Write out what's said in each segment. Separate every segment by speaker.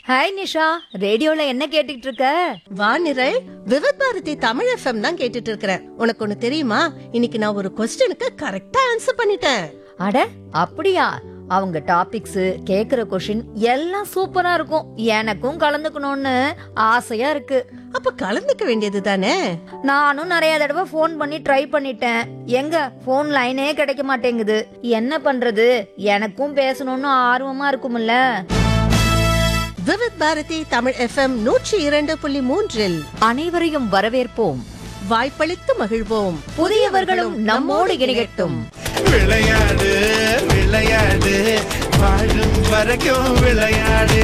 Speaker 1: hi Nisha ரேடியோல என்ன கேட்டுட்டு இருக்க
Speaker 2: வானிரல் விவத் பாரதி தமிழ் எஃப்எம் தான் கேட்டுட்டு இருக்கிறேன் உனக்கு ஒண்ணு தெரியுமா இன்னைக்கு நான் ஒரு கொஸ்டினுக்கு கரெக்டா ஆன்சர் பண்ணிட்டேன்
Speaker 1: அட அப்படியா அவங்க டாபிக்ஸ் கேக்குற கொஷின் எல்லாம் சூப்பரா இருக்கும் எனக்கும் கலந்துக்கணும்னு ஆசையா இருக்கு
Speaker 2: அப்ப கலந்துக்க வேண்டியது தானே
Speaker 1: நானும் நிறைய தடவை ஃபோன் பண்ணி ட்ரை பண்ணிட்டேன் எங்க ஃபோன் லைனே கிடைக்க மாட்டேங்குது என்ன பண்றது எனக்கும் பேசணும்னு ஆர்வமா இருக்கும்ல
Speaker 2: விவத் பாரதி தமிழ் எஃப்எம் நூற்றி இரண்டு புள்ளி மூன்றில்
Speaker 1: அனைவரையும் வரவேற்போம்
Speaker 2: வாய்ப்பளித்து மகிழ்வோம்
Speaker 1: புதியவர்களும் நம்மோடு இணையட்டும்
Speaker 3: விளையாடு விளையாடு வாழும் வரைக்கும் விளையாடு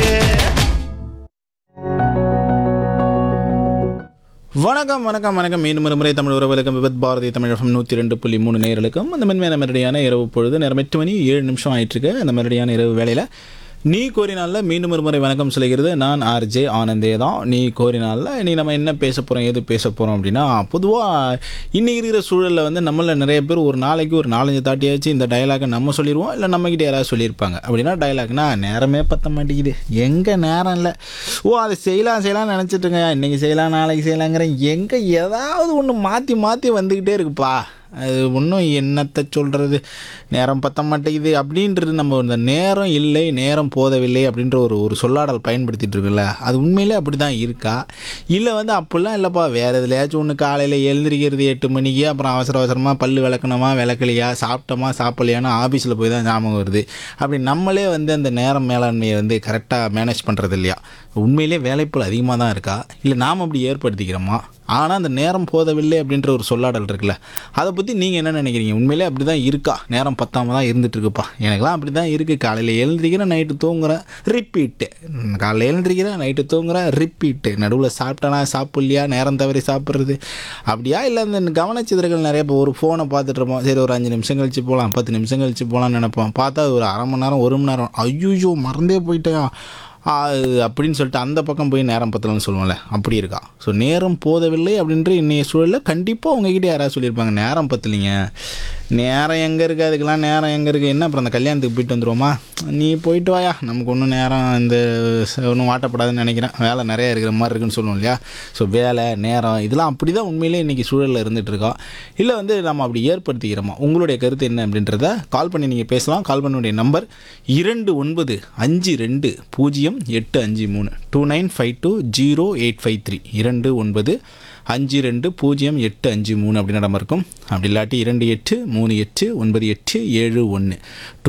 Speaker 4: வணக்கம் வணக்கம் வணக்கம் மீண்டும் ஒரு முறை தமிழ் உறவுகளுக்கும் விபத் பாரதி தமிழகம் நூற்றி ரெண்டு புள்ளி மூணு நேர்களுக்கும் அந்த மென்மையான மெரடியான இரவு பொழுது நேரம் எட்டு மணி ஏழு நிமிஷம் ஆயிட்டிருக்கு அந்த மெரடியான இரவு வேளையில் நீ கோரினாலில் மீண்டும் ஒரு முறை வணக்கம் சொல்கிறது நான் ஆர்ஜே ஆனந்தே தான் நீ கோரினாலில் நீ நம்ம என்ன பேச போகிறோம் எது பேச போகிறோம் அப்படின்னா பொதுவாக இன்னைக்கு இருக்கிற சூழலில் வந்து நம்மள நிறைய பேர் ஒரு நாளைக்கு ஒரு நாலஞ்சு தாட்டியாச்சு இந்த டயலாகை நம்ம சொல்லிடுவோம் இல்லை நம்மக்கிட்ட யாராவது சொல்லியிருப்பாங்க அப்படின்னா டயலாக்னா நேரமே பத்த மாட்டேங்குது எங்கே நேரம் இல்லை ஓ அதை செய்யலாம் செய்யலாம் நினச்சிட்டுங்க இன்றைக்கி செய்யலாம் நாளைக்கு செய்யலாங்கிறேன் எங்கே ஏதாவது ஒன்று மாற்றி மாற்றி வந்துக்கிட்டே இருக்குப்பா அது ஒன்றும் என்னத்தை சொல்கிறது நேரம் பத்த மாட்டேங்குது அப்படின்றது நம்ம இந்த நேரம் இல்லை நேரம் போதவில்லை அப்படின்ற ஒரு ஒரு சொல்லாடல் பயன்படுத்திட்டு இருக்குல்ல அது உண்மையிலே அப்படி தான் இருக்கா இல்லை வந்து அப்படிலாம் இல்லைப்பா வேறு எதுலையாச்சும் ஒன்று காலையில் எழுந்திரிக்கிறது எட்டு மணிக்கு அப்புறம் அவசர அவசரமாக பல் விளக்கணுமா விளக்கலையா சாப்பிட்டோமா சாப்பிடலையான்னு ஆஃபீஸில் போய் தான் ஞாபகம் வருது அப்படி நம்மளே வந்து அந்த நேரம் மேலாண்மையை வந்து கரெக்டாக மேனேஜ் பண்ணுறது இல்லையா உண்மையிலே வேலைப்புள் அதிகமாக தான் இருக்கா இல்லை நாம் அப்படி ஏற்படுத்திக்கிறோமா ஆனால் அந்த நேரம் போதவில்லை அப்படின்ற ஒரு சொல்லாடல் இருக்குல்ல அதை பற்றி நீங்கள் என்ன நினைக்கிறீங்க உண்மையிலே அப்படி தான் இருக்கா நேரம் பத்தாம தான் இருந்துட்டு இருக்குப்பா எனக்குலாம் அப்படி தான் இருக்குது காலையில் எழுந்திரிக்கிறேன் நைட்டு தூங்குறேன் ரிப்பீட்டு காலையில் எழுந்திரிக்கிறேன் நைட்டு தூங்குறேன் ரிப்பீட்டு நடுவில் சாப்பிட்டனா சாப்பிட்லையா நேரம் தவறி சாப்பிட்றது அப்படியா இல்லை இந்த கவனச்சிதறல் நிறைய இப்போ ஒரு ஃபோனை பார்த்துட்டு இருப்போம் சரி ஒரு அஞ்சு நிமிஷம் கழிச்சு போகலாம் பத்து நிமிஷம் கழிச்சு போகலான்னு நினைப்போம் பார்த்தா அது ஒரு அரை மணி நேரம் ஒரு மணி நேரம் ஐயோ மறந்தே போயிட்டேன் ஆ, அப்படின்னு சொல்லிட்டு அந்த பக்கம் போய் நேரம் பத்தலன்னு சொல்லுவோம்ல அப்படி இருக்கா ஸோ நேரம் போதவில்லை அப்படின்ற இன்னைய சூழலில் கண்டிப்பாக உங்ககிட்ட யாராவது சொல்லியிருப்பாங்க நேரம் பத்தலைங்க நேரம் எங்கே இருக்குது அதுக்கெல்லாம் நேரம் எங்கே இருக்குது என்ன அப்புறம் அந்த கல்யாணத்துக்கு போயிட்டு வந்துருவோமா நீ போயிட்டு வாயா நமக்கு ஒன்றும் நேரம் இந்த ஒன்றும் வாட்டப்படாதுன்னு நினைக்கிறேன் வேலை நிறைய இருக்கிற மாதிரி இருக்குன்னு சொல்லுவோம் இல்லையா ஸோ வேலை நேரம் இதெல்லாம் அப்படி தான் உண்மையிலே இன்றைக்கி சூழலில் இருந்துகிட்டு இருக்கோம் இல்லை வந்து நம்ம அப்படி ஏற்படுத்திக்கிறோமா உங்களுடைய கருத்து என்ன அப்படின்றத கால் பண்ணி நீங்கள் பேசலாம் கால் பண்ணுடைய நம்பர் இரண்டு ஒன்பது அஞ்சு ரெண்டு பூஜ்ஜியம் எட்டு அஞ்சு மூணு two nine five two zero eight five three இரண்டு ஒன்பது அஞ்சு ரெண்டு பூஜ்ஜியம் எட்டு அஞ்சு மூணு அப்படின்னு நம்ம இருக்கும் அப்படி இல்லாட்டி இரண்டு எட்டு மூணு எட்டு ஒன்பது எட்டு ஏழு ஒன்று டூ